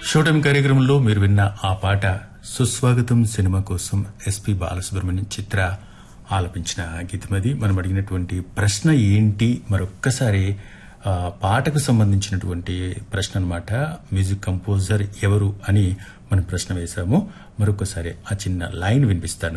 షోటం కార్యక్రమంలో మీరు విన్న ఆ పాట సుస్వాగతం సినిమా కోసం ఎస్పి బాలసుబ్రహ్మణ్యం చిత్ర ఆలపించిన గీతమది మనం అడిగినటువంటి ప్రశ్న ఏంటి మరొక్కసారి ఆ, పాటకు సంబంధించినటువంటి ప్రశ్న అన్నమాట మ్యూజిక్ కంపోజర్ ఎవరు అని మనం ప్రశ్న వేశాము మరొకసారి ఆ చిన్న లైన్ వినిపిస్తాను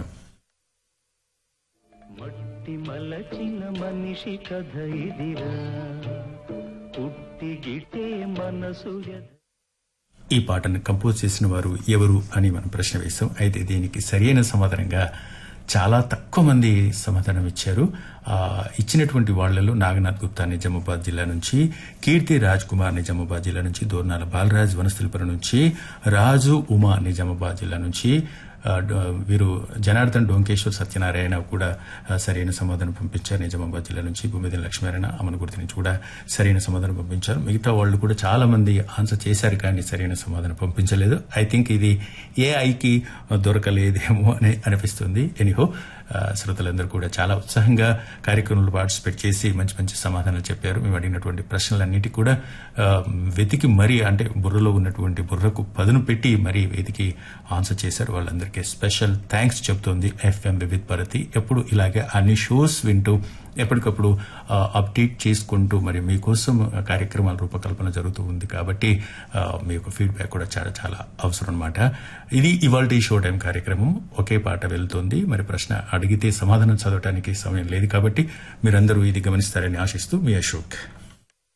మట్టి మలచిన మనిషి కథ ఇదిరా పుట్టి గిటే మనసు ఎద- ఈ పాటను కంపోజ్ చేసిన వారు ఎవరు అని మనం ప్రశ్న వేశాం అయితే దీనికి సరైన సమాధానంగా చాలా తక్కువ మంది సమాధానం ఇచ్చారు ఆ, ఇచ్చినటువంటి వాళ్లలో నాగనాథ్ గుప్తా నిజామాబాద్ జిల్లా నుంచి కీర్తి రాజ్ కుమార్ నిజామాబాద్ జిల్లా నుంచి దోర్నాల బాలరాజ్ వనస్థలిపురం నుంచి రాజు ఉమా నిజామాబాద్ జిల్లా నుంచి ఆ, డ- వీరు జనార్దన్ డోంకేశ్వర్ సత్యనారాయణ కూడా ఆ, సరైన సమాధానం పంపించారు నిజామాబాద్ జిల్లా నుంచి భూమిదిన లక్ష్మీనారాయణ అమనగుర్తి నుంచి కూడా సరైన సమాధానం పంపించారు మిగతా వాళ్ళు కూడా చాలా మంది ఆన్సర్ చేశారు కానీ సరైన సమాధానం పంపించలేదు ఐ థింక్ ఇది ఏఐకి దొరకలేదేమో అని అనిపిస్తుంది ఎనీహో ఆ, శ్రోతలందరూ కూడా చాలా ఉత్సాహంగా కార్యక్రమంలో పార్టిసిపేట్ చేసి మంచి మంచి సమాధానాలు చెప్పారు మేము అడిగినటువంటి ప్రశ్నలన్నిటి కూడా ఆ, వెతికి మరీ అంటే బుర్రలో ఉన్నటువంటి బుర్రకు పదును పెట్టి మరీ వెతికి ఆన్సర్ చేశారు వాళ్ళందరికీ స్పెషల్ థ్యాంక్స్ చెప్తోంది ఎఫ్ఎం వివిధ్ భారతి ఎప్పుడు ఇలాగే అన్ని షోస్ వింటూ ఎప్పటికప్పుడు ఆ, అప్డేట్ చేసుకుంటూ మరి మీకోసం ఆ కార్యక్రమాల రూపకల్పన జరుగుతూ ఉంది కాబట్టి ఆ, మీ యొక్క ఫీడ్బ్యాక్ కూడా చాలా చాలా అవసరం అనమాట ఇది ఇవాళ షో టైం కార్యక్రమం ఒకే పాట వెళ్తోంది మరి ప్రశ్న అడిగితే సమాధానం చదవడానికి సమయం లేదు కాబట్టి మీరందరూ ఇది గమనిస్తారని ఆశిస్తూ మీ అశోక్